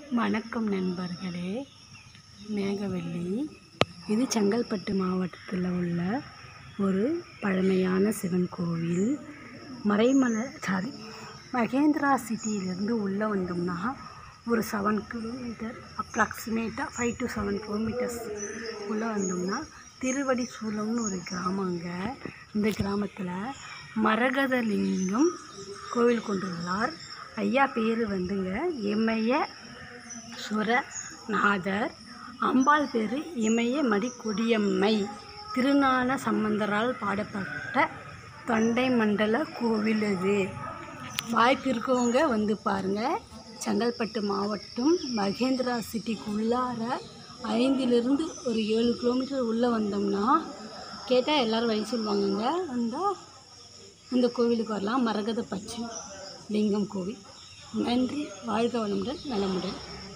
வணக்கம் நண்பர்களே மேகவல்லி இது செங்கல்பட்டு மாவட்டத்தில் உள்ள ஒரு பழமையான சிவன் கோவில் மறைமலை சாரி மகேந்திரா சிட்டியிலேருந்து உள்ளே வந்தோம்னா ஒரு செவன் கிலோமீட்டர் அப்ராக்சிமேட்டாக ஃபைவ் டு செவன் கிலோமீட்டர்ஸ் உள்ளே வந்தோம்னா திருவடி சூலம்னு ஒரு கிராமங்க இந்த கிராமத்தில் மரகதலிங்கம் கோவில் கொண்டுள்ளார் ஐயா பேர் வந்துங்க இமய சுரநாதர் அம்பாள் பேர் இமய மடிக்கொடியம்மை திருஞான சம்பந்தரால் பாடப்பட்ட தொண்டை மண்டல கோவில் இது வாய்ப்பு இருக்கவங்க வந்து பாருங்கள் செங்கல்பட்டு மாவட்டம் மகேந்திரா சிட்டிக்கு உள்ளார ஐந்திலிருந்து ஒரு ஏழு கிலோமீட்டர் உள்ளே வந்தோம்னா கேட்டால் எல்லோரும் வழி சொல்லுவாங்கங்க வந்தால் இந்த கோவிலுக்கு வரலாம் மரகத பச்சை லிங்கம் கோவில் நன்றி வாழ்க வளமுடன் நலமுடன்